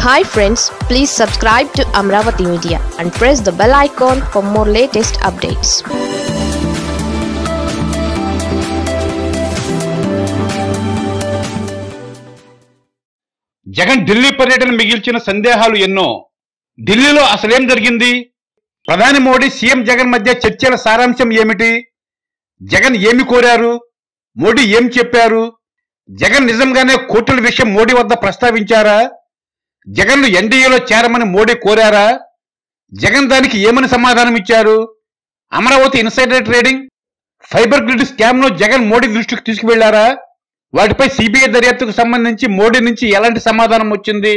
hi friends please subscribe to Amaravati media and press the bell icon for more latest updates Jagan Delhi పర్యటన మిగిల్చిన సందేహాలు ఎన్నో ఢిల్లీలో అసలేం జరిగింది ప్రధాని మోడీ సీఎం జగన్ మధ్య చర్చల సారాంశం ఏమిటి జగన్ ఏమి కోరారు మోడీ ఏం చెప్పారు జగన్ నిజంగానే కోర్టుల విషయం మోడీ వద్ద ప్రస్తావించారా జగన్ను ఎన్డీఏలో చేరమని మోడీ కోరారా జగన్ దానికి ఏమని సమాధానం ఇచ్చారు Amaravati insider trading fibre grid scam ను జగన్ మోడీ దృష్టికి తీసుకువెళ్లారా వాటిపై సిబిఐ దర్యాప్తుకు సంబంధించి మోడీ నుంచి ఎలాంటి సమాధానం వచ్చింది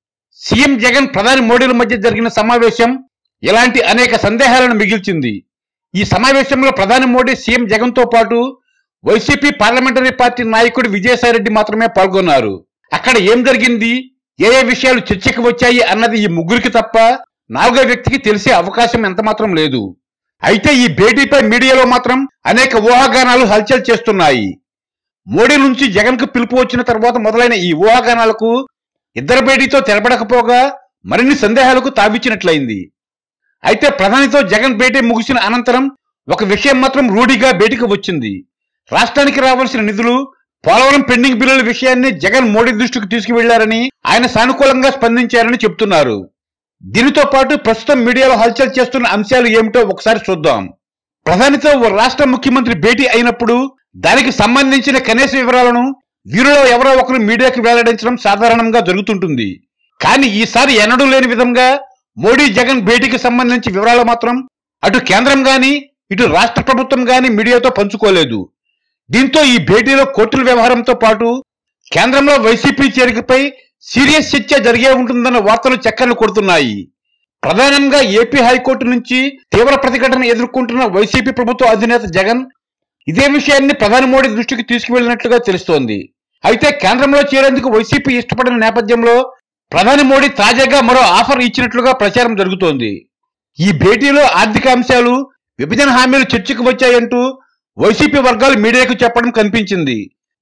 సీఎం జగన్ ప్రధాని మోడీల మధ్య జరిగిన సమావేశం ఇలాంటి అనేక సందేహాలను మిగిల్చింది ఈ సమావేశంలో ప్రధాని మోడీ సీఎం జగన్ తో పాటు వైసీపీ పార్లమెంటరీ పార్టీ నాయకుడు విజయసాయిరెడ్డి మాత్రమే పాల్గొన్నారు అక్కడ ఏం జరిగింది ఏ ఏ విషయాలు చర్చకు వచ్చాయి అన్నది ఈ ముగ్గురికి తప్ప నాలుగో వ్యక్తికి తెలిసే అవకాశం ఎంత మాత్రం లేదు అయితే ఈ భేటీపై మీడియాలో మాత్రం అనేక ఊహాగానాలు హల్చల్ చేస్తున్నాయి మోడీ నుంచి జగన్ కు పిలుపు వచ్చిన తర్వాత మొదలైన ఈ ఊహాగానాలకు ఇద్దరు భేటీతో తెలపడకపోగా మరిన్ని సందేహాలకు తావిచ్చినట్లయింది అయితే ప్రధానితో జగన్ భేటీ ముగిసిన అనంతరం ఒక విషయం మాత్రం రూఢిగా బయటికి వచ్చింది రాష్ట్రానికి రావాల్సిన నిధులు పోలవరం పెండింగ్ బిల్లుల విషయాన్ని జగన్ మోడీ దృష్టికి తీసుకువెళ్లారని ఆయన సానుకూలంగా స్పందించారని చెప్తున్నారు దీనితో పాటు ప్రస్తుతం మీడియాలో హల్చల్ చేస్తున్న అంశాలు ఏమిటో ఒకసారి చూద్దాం ప్రధానితో ఓ రాష్ట్ర ముఖ్యమంత్రి భేటీ అయినప్పుడు దానికి సంబంధించిన కనీస వివరాలను వీరిలో ఎవరో ఒకరు మీడియాకి వెల్లడించడం సాధారణంగా జరుగుతుంటుంది కానీ ఈసారి ఎన్నడూ లేని విధంగా మోడీ జగన్ భేటీకి సంబంధించి వివరాలు మాత్రం అటు కేంద్రం గాని ఇటు రాష్ట్ర ప్రభుత్వం గాని మీడియాతో పంచుకోలేదు దీంతో ఈ భేటీలో కోర్టుల వ్యవహారంతో పాటు కేంద్రంలో వైసీపీ చేరికపై సీరియస్ చర్చ జరిగే ఉంటుందన్న వార్తలు చక్కర్లు కొడుతున్నాయి ప్రధానంగా ఏపీ హైకోర్టు నుంచి తీవ్ర ప్రతిఘటన ఎదుర్కొంటున్న వైసీపీ ప్రభుత్వ అధినేత జగన్ ఇదే విషయాన్ని ప్రధాని మోడీ దృష్టికి తీసుకువెళ్లినట్లుగా తెలుస్తోంది అయితే కేంద్రంలో చేరేందుకు వైసీపీ ఇష్టపడిన నేపథ్యంలో ప్రధాని మోడీ తాజాగా మరో ఆఫర్ ఇచ్చినట్లుగా ప్రచారం జరుగుతోంది ఈ భేటీలో ఆర్థిక అంశాలు విభజన హామీలు చర్చకు వచ్చాయంటూ వైసీపీ వర్గాలు మీడియాకు చెప్పడం కనిపించింది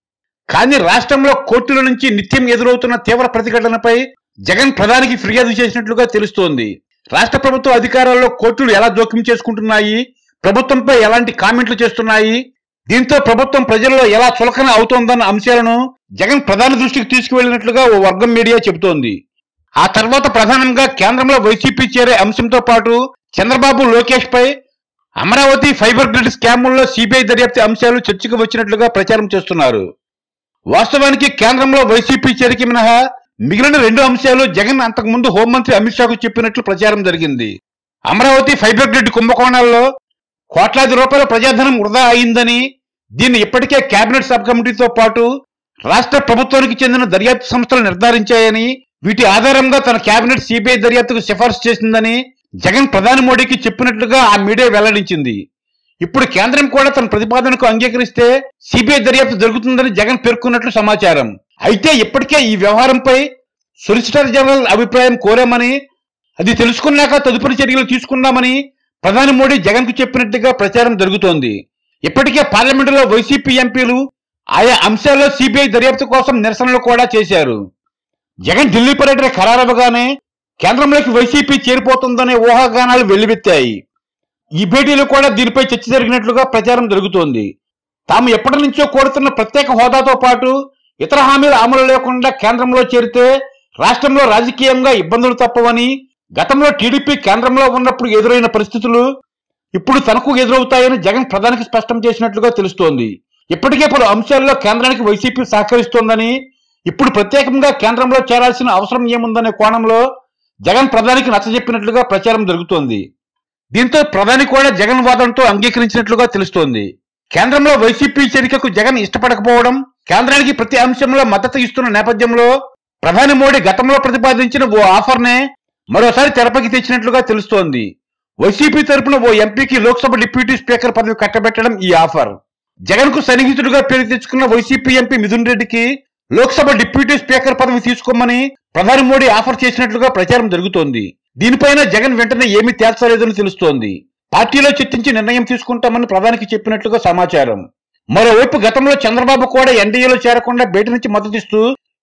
కానీ రాష్ట్రంలో కోర్టుల నుంచి నిత్యం ఎదురవుతున్న తీవ్ర ప్రతిఘటనపై జగన్ ప్రధానికి ఫిర్యాదు చేసినట్లుగా తెలుస్తోంది రాష్ట్ర ప్రభుత్వ అధికారాల్లో కోర్టులు ఎలా జోక్యం చేసుకుంటున్నాయి ప్రభుత్వంపై ఎలాంటి కామెంట్లు చేస్తున్నాయి దీంతో ప్రభుత్వం ప్రజల్లో ఎలా చులకన అవుతోందన్న అంశాలను జగన్ ప్రధాని దృష్టికి తీసుకువెళ్లినట్లుగా ఓ వర్గం మీడియా చెబుతోంది ఆ తర్వాత ప్రధానంగా కేంద్రంలో వైసీపీ చేరే అంశంతో పాటు చంద్రబాబు లోకేష్ పై అమరావతి ఫైబర్ గ్రిడ్ స్కాముల్లో సిబిఐ దర్యాప్తు అంశాలు చర్చకు వచ్చినట్లుగా ప్రచారం చేస్తున్నారు వాస్తవానికి కేంద్రంలో వైసీపీ చేరిక మినహా మిగిలిన రెండు అంశాలు జగన్ అంతకుముందు హోంమంత్రి అమిత్ షాకు చెప్పినట్లు ప్రచారం జరిగింది అమరావతి ఫైబర్ గ్రిడ్ కుంభకోణాల్లో కోట్లాది రూపాయల ప్రజాధనం వృధా అయిందని దీన్ని ఇప్పటికే కేబినెట్ సబ్ కమిటీతో పాటు రాష్ట్ర ప్రభుత్వానికి చెందిన దర్యాప్తు సంస్థలు నిర్ధారించాయని వీటి ఆధారంగా తన కేబినెట్ సిబిఐ దర్యాప్తుకు సిఫార్సు చేసిందని జగన్ ప్రధాని మోడీకి చెప్పినట్లుగా ఆ మీడియా వెల్లడించింది ఇప్పుడు కేంద్రం కూడా తన ప్రతిపాదనకు అంగీకరిస్తే సిబిఐ దర్యాప్తు జరుగుతుందని జగన్ పేర్కొన్నట్లు సమాచారం అయితే ఇప్పటికే ఈ వ్యవహారంపై సొలిసిటర్ జనరల్ అభిప్రాయం కోరామని అది తెలుసుకున్నాక తదుపరి చర్యలు తీసుకుందామని ప్రధాని మోడీ జగన్ కు చెప్పినట్టుగా ప్రచారం జరుగుతోంది ఇప్పటికే పార్లమెంటులో వైసీపీ ఎంపీలు ఆయా అంశాల్లో సిబిఐ దర్యాప్తు కోసం నిరసనలు కూడా చేశారు జగన్ ఢిల్లీ పర్యటన ఖరారవగానే కేంద్రంలోకి వైసీపీ చేరిపోతుందనే ఊహాగానాలు వెల్లువెత్తాయి ఈ భేటీలో కూడా దీనిపై చర్చ జరిగినట్లుగా ప్రచారం జరుగుతోంది తాము ఎప్పటి నుంచో కోరుతున్న ప్రత్యేక హోదాతో పాటు ఇతర హామీల అమలు లేకుండా కేంద్రంలో చేరితే రాష్ట్రంలో రాజకీయంగా ఇబ్బందులు తప్పవని గతంలో టీడీపీ కేంద్రంలో ఉన్నప్పుడు ఎదురైన పరిస్థితులు ఇప్పుడు తనకు ఎదురవుతాయని జగన్ ప్రధానికి స్పష్టం చేసినట్లుగా తెలుస్తోంది ఇప్పటికే పలు అంశాల్లో కేంద్రానికి వైసీపీ సహకరిస్తోందని ఇప్పుడు ప్రత్యేకంగా కేంద్రంలో చేరాల్సిన అవసరం ఏముందనే కోణంలో జగన్ ప్రధానికి నచ్చజెప్పినట్లుగా ప్రచారం జరుగుతోంది దీంతో ప్రధాని కూడా జగన్ వాదనతో అంగీకరించినట్లుగా తెలుస్తోంది కేంద్రంలో వైసీపీ చేరికకు జగన్ ఇష్టపడకపోవడం కేంద్రానికి ప్రతి అంశంలో మద్దతు ఇస్తున్న నేపథ్యంలో ప్రధాని మోడీ గతంలో ప్రతిపాదించిన ఓ ఆఫర్నే మరోసారి తెరపైకి తెచ్చినట్లుగా తెలుస్తోంది వైసీపీ తరపున ఓ ఎంపీకి లోక్సభ డిప్యూటీ స్పీకర్ పదవి కట్టబెట్టడం ఈ ఆఫర్ జగన్ కు సన్నిహితుడిగా పేరు తెచ్చుకున్న వైసీపీ ఎంపీ మిథున్ రెడ్డికి లోక్సభ డిప్యూటీ స్పీకర్ పదవి తీసుకోమని ప్రధాని మోడీ ఆఫర్ చేసినట్లుగా ప్రచారం జరుగుతోంది దీనిపైన జగన్ వెంటనే ఏమీ తేల్చలేదని తెలుస్తోంది పార్టీలో చర్చించి నిర్ణయం తీసుకుంటామని ప్రధానికి చెప్పినట్లుగా సమాచారం మరోవైపు గతంలో చంద్రబాబు కూడా ఎన్డీఏలో చేరకుండా బయట నుంచి మద్దతిస్తూ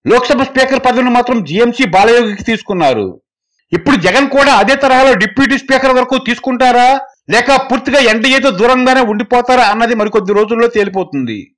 లోక్సభ స్పీకర్ పదవిని మాత్రం జీఎంసీ బాలయోగికి తీసుకున్నారు ఇప్పుడు జగన్ కూడా అదే తరహాలో డిప్యూటీ స్పీకర్ వరకు తీసుకుంటారా లేక పూర్తిగా ఎన్డీఏతో దూరంగానే ఉండిపోతారా అన్నది మరికొద్ది రోజుల్లో తేలిపోతుంది